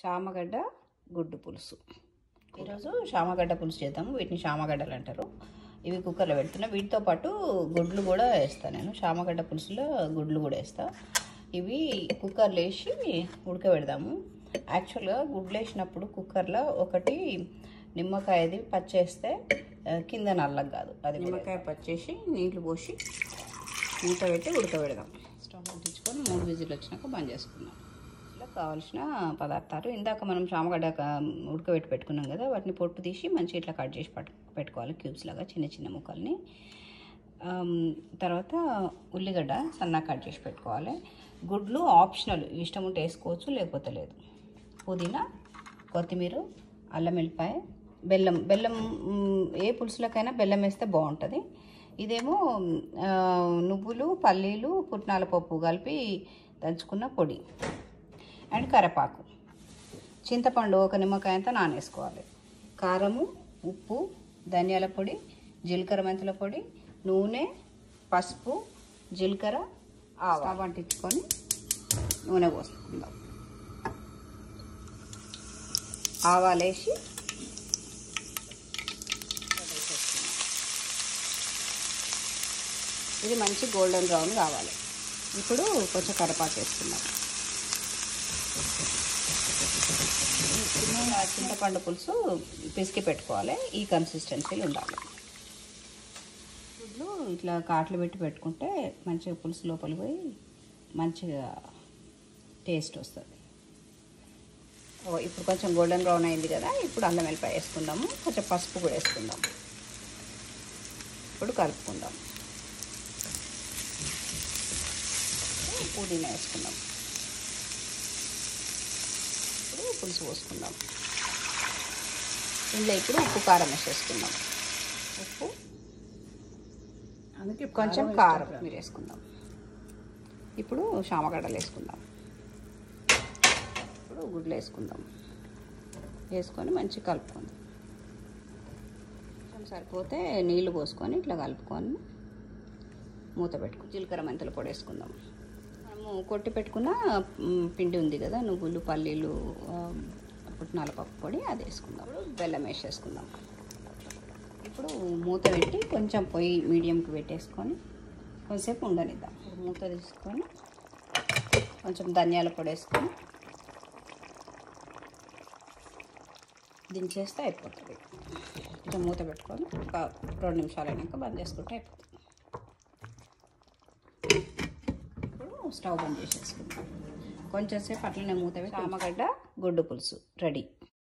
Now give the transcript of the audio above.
చామగడ్డ గుడ్డు పులుసు ఈరోజు చామగడ్డ పులుసు చేద్దాము వీటిని చామగడ్డలు అంటారు ఇవి కుక్కర్లో పెడుతున్నా వీటితో పాటు గుడ్లు కూడా వేస్తాను నేను చామగడ్డ పులుసులో గుడ్లు కూడా వేస్తా ఇవి కుక్కర్లో వేసి ఉడకబెడదాము యాక్చువల్గా గుడ్లు వేసినప్పుడు కుక్కర్లో ఒకటి నిమ్మకాయది పచ్చేస్తే ఆ, కింద నల్లగా కాదు అది నిమ్మకాయ పచ్చేసి నీళ్లు పోసి మూత పెట్టి ఉడకబెడదాం స్టవ్ అంటించుకొని మూడు విజిల్ వచ్చినాక బంద్ చేసుకుందాం ఇలా కావాల్సిన పదార్థాలు ఇందాక మనం చామగడ్డ క- ఉడకబెట్టి పెట్టుకున్నాం కదా వాటిని పొట్టు తీసి మంచిగా ఇట్లా కట్ చేసి పట్టు పెట్టుకోవాలి క్యూబ్స్ లాగా చిన్న చిన్న ముక్కల్ని ఆమ్, తర్వాత ఉల్లిగడ్డ సన్నగా కట్ చేసి పెట్టుకోవాలి గుడ్లు ఆప్షనల్ ఇష్టం ఉంటే వేసుకోవచ్చు లేకపోతే లేదు పుదీనా కొత్తిమీర అల్లం వెల్లిపాయ బెల్లం బెల్లం మ్, ఏ పులుసులకైనా బెల్లం వేస్తే బాగుంటుంది ఇదేమో ఆ, నువ్వులు పల్లీలు పుట్నాల పప్పు కలిపి దంచుకున్న పొడి అండ్ కరివేపాకు చింతపండు ఒక నిమ్మకాయ అంతా నానేసుకోవాలి కారము ఉప్పు ధనియాల పొడి జీలకర్ర మెంతుల పొడి నూనె పసుపు జీలకర్ర ఆవాలు వంటించుకొని నూనె పోసుకుందాం ఆవాలు వేసి ఇది మంచి గోల్డెన్ బ్రౌన్ కావాలి ఇప్పుడు కొంచెం కరివేపాకు వేసుకుందాం చిన్న చింతపండు పులుసు పిసికి పెట్టుకోవాలి ఈ కన్సిస్టెన్సీలు ఉండాలి గుడ్లు ఇట్లా కాట్లు పెట్టి పెట్టుకుంటే మంచిగా పులుసు లోపలికి పోయి మంచిగా టేస్ట్ వస్తుంది ఓ ఇప్పుడు కొంచెం గోల్డెన్ బ్రౌన్ అయింది కదా ఇప్పుడు అల్లం వెల్లిపాయ వేసుకుందాము కొంచెం పసుపు కూడా వేసుకుందాం ఇప్పుడు కలుపుకుందాం పుదీనా వేసుకుందాం ఇప్పుడు పులుసు పోసుకుందాం ఇందులో ఇప్పుడు ఉప్పు కారం వేసేసుకుందాం ఉప్పు అందుకే కొంచెం కారం మీరు వేసుకుందాం ఇప్పుడు చామగడ్డలు వేసుకుందాం ఇప్పుడు గుడ్లు వేసుకుందాం వేసుకొని మంచిగా కలుపుకుందాం కొంచెం సరిపోతే నీళ్లు పోసుకొని ఇట్లా కలుపుకొని మూత పెట్టుకుని జీలకర్ర మెంతుల పొడి వేసుకుందాం మనము కొట్టి పెట్టుకున్న మ్, పిండి ఉంది కదా నువ్వులు పల్లీలు ఆ, పుట్నాల పప్పు పొడి అది వేసుకుందాం ఇప్పుడు బెల్లం వేసేసుకుందాం ఇప్పుడు మూత పెట్టి కొంచెం పొయ్యి మీడియంకి పెట్టేసుకొని కొంచెంసేపు ఉండనిద్దాం ఇప్పుడు మూత తీసుకొని కొంచెం ధనియాల పొడి వేసుకొని దించేస్తే అయిపోతుంది కొంచెం మూత పెట్టుకొని ఒక రెండు నిమిషాలు అయినాక బంద్ చేసుకుంటే అయిపోతుంది ఇప్పుడు స్టవ్ బంద్ చేసేసుకుందాం కొంచెం సేపు అట్లనే మూత పెట్టి చామగడ్డ గుడ్డు పులుసు రెడీ